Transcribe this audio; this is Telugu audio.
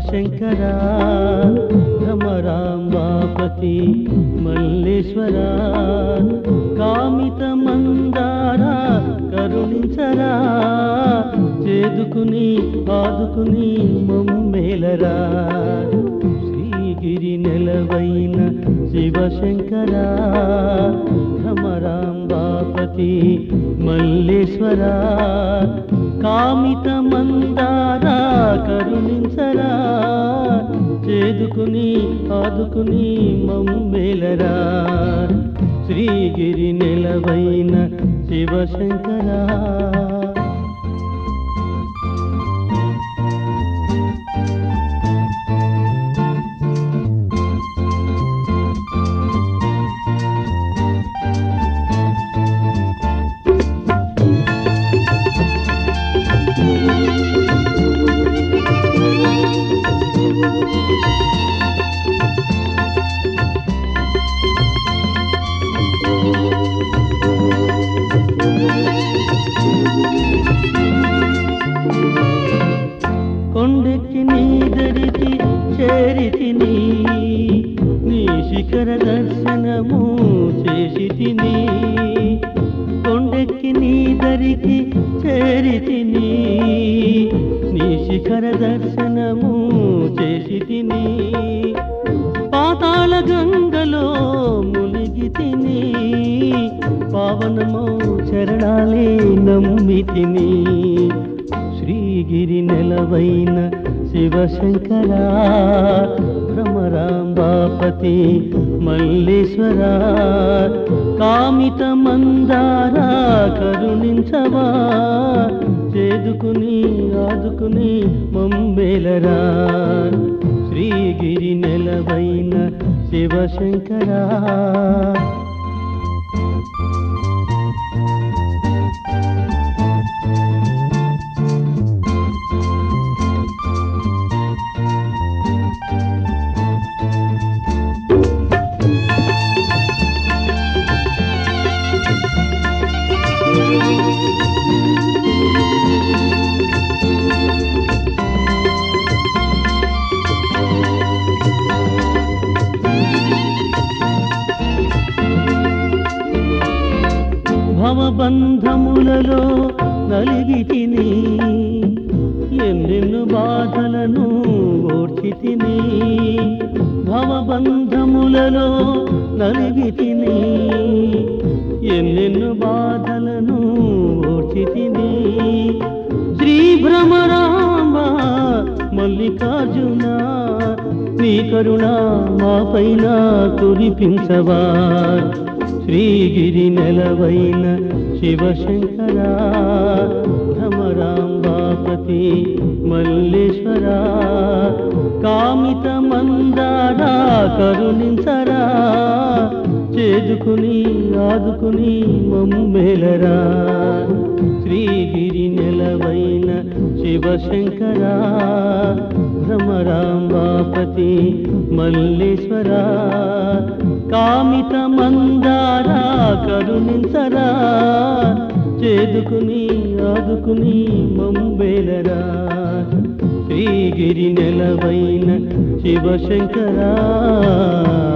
శివశంకరా భ్రమరాంబాపతి మల్లేశ్వరా కామిత మందారా కరుణించరా చేదుకుని ఆదుకుని మమ్మేలరా శ్రీగిరి నెలవైన శివశంకరా భ్రమరాంబాపతి మల్లేశ్వరా కామిత మందారా కరుణించరా చేదుకుని ఆదుకుని మమ్మేలరా శ్రీగిరి నెలవైన శివశంకరా కొండెక్కి నీ దరికి చేరితిని నీ శిఖర దర్శనము చేసి తిని కొండెక్కి నీ దరికి చేరితిని నీ శిఖర దర్శనము చేసి తిని పాతాళ గంగలో మునిగి తిని పావనమో చరణాలే నమ్మి తిని శ్రీగిరి నెలవైన శివశంకరా భ్రమరాంబాపతి మల్లేశ్వరా కామిత మందారా కరుణించవా చేదుకుని ఆదుకుని మమ్మేలరా శ్రీగిరి నెలవైన శివశంకరా భవబంధములలో నలిగి తిని ఎన్నెన్ను బాధలను ఓర్చి తిని భవబంధములలో నలిగి తిని ఎన్నెన్ను బాధలను ఓర్చి తిని శ్రీ భ్రమరామ మల్లికార్జున నీ కరుణ మా పైన కురిపించవా శ్రీగిరి నెలవైన శివశంకరా భ్రమరాంబాపతి మల్లేశ్వరా కామిత మందారా కరుణించరా చేదుకుని ఆదుకుని మమ్మేలరా శ్రీగిరి నెలవైన శివశంకరా భ్రమరాంబాపతి మల్లేశ్వరా కామిత మందారా కరుణించరా చేదుకుని ఆదుకుని మంబేలరా శ్రీగిరి నెలవైన శివశంకరా